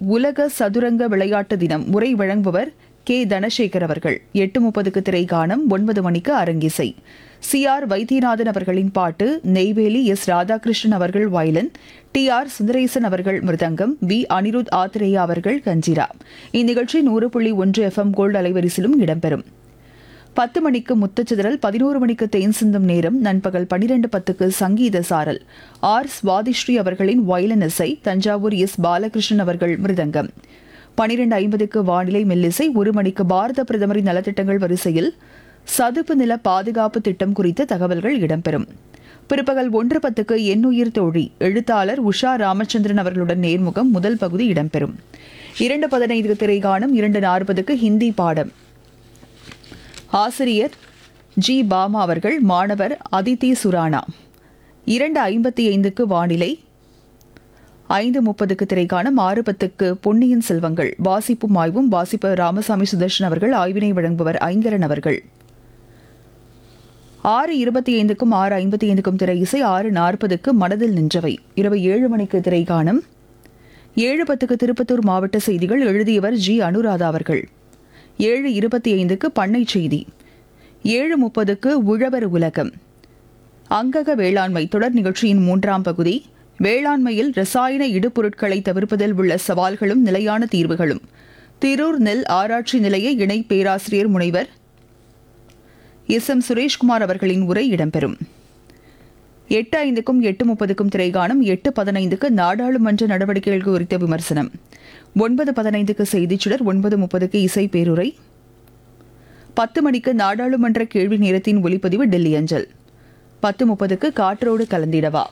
உலக சதுரங்க விளையாட்டு தினம் உரை வழங்குபவர் கே தனசேகர் அவர்கள் எட்டு முப்பதுக்கு திரைகானம் ஒன்பது மணிக்கு அரங்கிசை சி ஆர் வைத்தியநாதன் அவர்களின் பாட்டு நெய்வேலி எஸ் ராதாகிருஷ்ணன் அவர்கள் வயலன் டி ஆர் சுந்தரேசன் அவர்கள் மிருதங்கம் வி அனிருத் ஆத்திரேயா அவர்கள் கஞ்சிரா இந்நிகழ்ச்சி நூறு புள்ளி ஒன்று எஃப்எம் கோல்டு அலைவரிசிலும் இடம்பெறும் பத்து மணிக்கு முத்துச்சிதறல் பதினோரு மணிக்கு தேன் சிந்தும் நேரம் நண்பகல் பனிரெண்டு பத்துக்கு சங்கீத சாரல் ஆர் சுவாதிஸ்ரீ அவர்களின் வயலன் இசை தஞ்சாவூர் எஸ் பாலகிருஷ்ணன் அவர்கள் மிருதங்கம் பனிரெண்டு ஐம்பதுக்கு வானிலை மெல்லிசை ஒரு மணிக்கு பாரத பிரதமரின் நலத்திட்டங்கள் வரிசையில் சதுப்பு நில பாதுகாப்பு திட்டம் குறித்த தகவல்கள் இடம்பெறும் பிற்பகல் ஒன்று பத்துக்கு எண்ணுயிர் தோழி எழுத்தாளர் உஷா ராமச்சந்திரன் அவர்களுடன் நேர்முகம் முதல் பகுதி இடம்பெறும் இரண்டு பதினைந்து திரைகாணும் இரண்டு நாற்பதுக்கு ஹிந்தி பாடம் ஆசிரியர் ஜி பாமா அவர்கள் மாணவர் அதித்தி சுரானா இரண்டு ஐம்பத்தி ஐந்துக்கு வானிலை ஐந்து முப்பதுக்கு திரைக்காணம் ஆறு பத்துக்கு பொன்னியின் செல்வங்கள் வாசிப்பும் ஆய்வும் வாசிப்பவர் ராமசாமி சுதர்ஷன் அவர்கள் ஆய்வினை வழங்குபவர் ஐங்கரன் அவர்கள் ஆறு இருபத்தி ஐந்துக்கும் ஆறு ஐம்பத்தி ஐந்துக்கும் திரை இசை ஆறு நாற்பதுக்கு மனதில் நின்றவை இரவு ஏழு மணிக்கு திரைக்காணம் ஏழு பத்துக்கு திருப்பத்தூர் மாவட்ட செய்திகள் எழுதியவர் ஜி அனுராதா அவர்கள் ஏழு இருபத்தி ஐந்துக்கு பண்ணை செய்தி ஏழு முப்பதுக்கு உழவர் உலகம் அங்கக வேளாண்மை தொடர் நிகழ்ச்சியின் மூன்றாம் பகுதி வேளாண்மையில் ரசாயன இடுபொருட்களை தவிர்ப்பதில் உள்ள சவால்களும் நிலையான தீர்வுகளும் திரூர் நெல் ஆராய்ச்சி நிலைய இணை பேராசிரியர் முனைவர் எஸ் எம் சுரேஷ்குமார் அவர்களின் உரை இடம்பெறும் எட்டு ஐந்துக்கும் எட்டு முப்பதுக்கும் திரைகாணும் எட்டு பதினைந்துக்கு நாடாளுமன்ற நடவடிக்கைகள் குறித்த விமர்சனம் ஒன்பது பதினைந்துக்கு செய்திச்சுடர் ஒன்பது முப்பதுக்கு இசை பேருரை பத்து மணிக்கு நாடாளுமன்ற கேள்வி நேரத்தின் ஒலிப்பதிவு டெல்லி அஞ்சல் பத்து முப்பதுக்கு காற்றோடு கலந்திடவா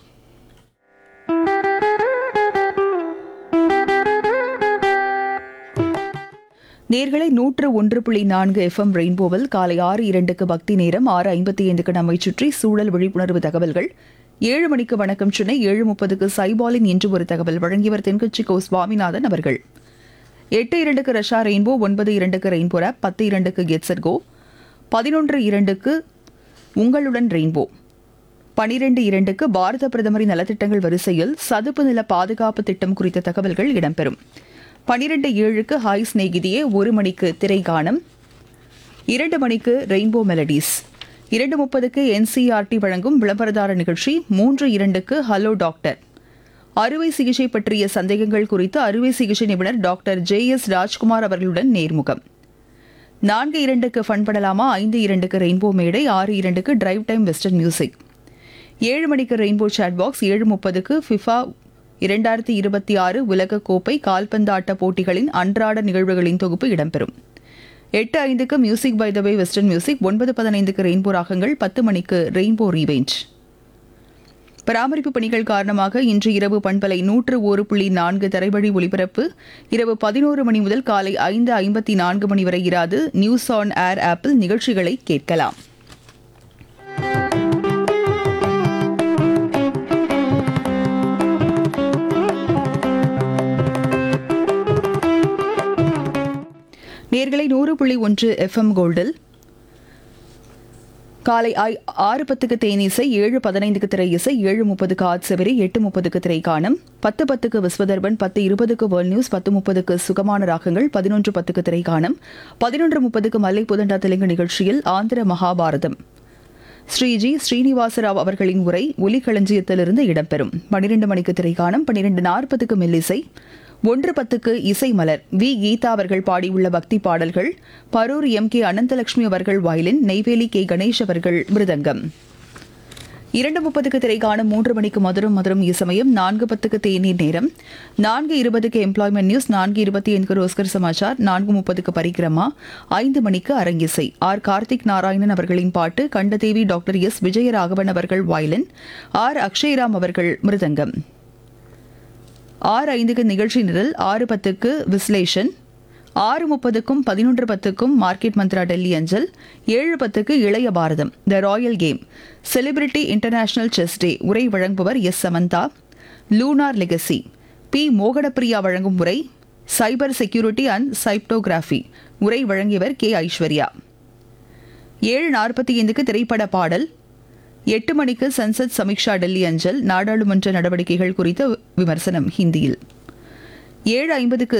நேர்களை நூற்று ஒன்று புள்ளி நான்கு எஃப்எம் ரெயின்போவில் காலை ஆறு இரண்டுக்கு பக்தி நேரம் ஆறு ஐம்பத்தி ஐந்துக்கு நம்மை சுற்றி சூழல் விழிப்புணர்வு தகவல்கள் ஏழு மணிக்கு வணக்கம் சென்னை ஏழு முப்பதுக்கு சைபாலின் இன்று ஒரு தகவல் வழங்கியவர் தென்கட்சி கோ சுவாமிநாதன் அவர்கள் எட்டு இரண்டுக்கு ரஷா ரெயின்போ ஒன்பது இரண்டுக்கு ரெயின்போ ஆப் பத்து இரண்டுக்கு கெட்சட் கோ பதினொன்று இரண்டுக்கு உங்களுடன் ரெயின்போ பனிரெண்டு இரண்டுக்கு பாரத பிரதமரின் நலத்திட்டங்கள் வரிசையில் சதுப்பு நில பாதுகாப்பு திட்டம் குறித்த தகவல்கள் இடம்பெறும் பனிரெண்டு ஏழுக்கு ஹாய் ஸ்நேகிதியே ஒரு மணிக்கு திரைகானம் இரண்டு மணிக்கு ரெயின்போ மெலடிஸ் இரண்டு முப்பதுக்கு என்சிஆர்டி வழங்கும் விளம்பரதார நிகழ்ச்சி மூன்று இரண்டுக்கு ஹலோ டாக்டர் அறுவை சிகிச்சை பற்றிய சந்தேகங்கள் குறித்து அறுவை சிகிச்சை நிபுணர் டாக்டர் ஜே எஸ் ராஜ்குமார் அவர்களுடன் நேர்முகம் நான்கு இரண்டுக்கு ஃபன் படலாமா ஐந்து இரண்டுக்கு ரெயின்போ மேடை ஆறு இரண்டுக்கு டிரைவ் டைம் வெஸ்டர்ன் மியூசிக் ஏழு மணிக்கு ரெயின்போ சாட் பாக்ஸ் ஏழு முப்பதுக்கு ஃபிஃபா இரண்டாயிரத்தி இருபத்தி ஆறு உலக கோப்பை கால்பந்தாட்ட போட்டிகளின் அன்றாட நிகழ்வுகளின் தொகுப்பு இடம்பெறும் எட்டு ஐந்துக்கு music by the way western music ஒன்பது பதினைந்துக்கு ரெயின்போ ராகங்கள் பத்து மணிக்கு ரெயின்போ ரீவேஞ்ச் பராமரிப்பு பணிகள் காரணமாக இன்று இரவு பண்பலை நூற்று ஒரு புள்ளி நான்கு தரைவழி ஒலிபரப்பு இரவு பதினோரு மணி முதல் காலை ஐந்து ஐம்பத்தி நான்கு மணி வரை இராது நியூஸ் ஆன் ஏர் ஆப்பில் நிகழ்ச்சிகளை கேட்கலாம் நேர்களை நூறு புள்ளி ஒன்று எஃப்எம் கோல்டில் காலை ஐ- ஆறு பத்துக்கு தேனீசை ஏழு பதினைந்துக்கு திரை இசை ஏழு முப்பதுக்கு ஆட்செவரி எட்டு முப்பதுக்கு திரைக்கானம் பத்து பத்துக்கு விஸ்வதர்பன் பத்து இருபதுக்கு வேர்ல்ட் நியூஸ் பத்து முப்பதுக்கு சுகமான ராகங்கள் பதினொன்று பத்துக்கு திரைக்கானம் பதினொன்று முப்பதுக்கு மல்லை புதண்டா தெலுங்கு நிகழ்ச்சியில் ஆந்திர மகாபாரதம் ஸ்ரீஜி ஸ்ரீனிவாசராவ் அவர்களின் உரை ஒலிக்களஞ்சியத்திலிருந்து இடம்பெறும் பனிரெண்டு மணிக்கு திரைக்கானம் பன்னிரெண்டு நாற்பதுக்கு மெல்லிசை ஒன்று பத்துக்கு இசை மலர் வி கீதா அவர்கள் பாடியுள்ள பக்தி பாடல்கள் பரூர் எம் கே அனந்தலட்சுமி அவர்கள் வயலின் நெய்வேலி கே கணேஷ் அவர்கள் மிருதங்கம் இரண்டு முப்பதுக்கு திரைக்காணும் மூன்று மணிக்கு மதுரம் மதுரம் இசமயம் நான்கு பத்துக்கு தேநீர் நேரம் நான்கு இருபதுக்கு எம்ப்ளாய்மெண்ட் நியூஸ் நான்கு இருபத்தி ஐந்துக்கு ரோஸ்கர் சமாச்சார் நான்கு முப்பதுக்கு பரிக்கிரமா ஐந்து மணிக்கு அரங்கிசை ஆர் கார்த்திக் நாராயணன் அவர்களின் பாட்டு கண்டதேவி டாக்டர் எஸ் விஜயராகவன் அவர்கள் வயலின் ஆர் அக்ஷயராம் அவர்கள் மிருதங்கம் ஆறு ஐந்துக்கு நிகழ்ச்சி நிரல் ஆறு பத்துக்கு விஸ்லேஷன் ஆறு முப்பதுக்கும் பதினொன்று பத்துக்கும் மார்க்கெட் மந்த்ரா டெல்லி அஞ்சல் ஏழு பத்துக்கு இளைய பாரதம் the royal game celebrity international chess day உரை வழங்குபவர் S Samantha lunar legacy P Mohanapriya வழங்கும் உரை சைபர் செக்யூரிட்டி அண்ட் சைப்டோகிராஃபி உரை வழங்கியவர் கே ஐஸ்வர்யா ஏழு நாற்பத்தி ஐந்துக்கு திரைப்பட பாடல் எட்டு மணிக்கு சன்சத் சமீக்ஷா டெல்லி அஞ்சல் நாடாளுமன்ற நடவடிக்கைகள் குறித்த விமர்சனம் ஹிந்தியில் ஏழு ஐம்பதுக்கு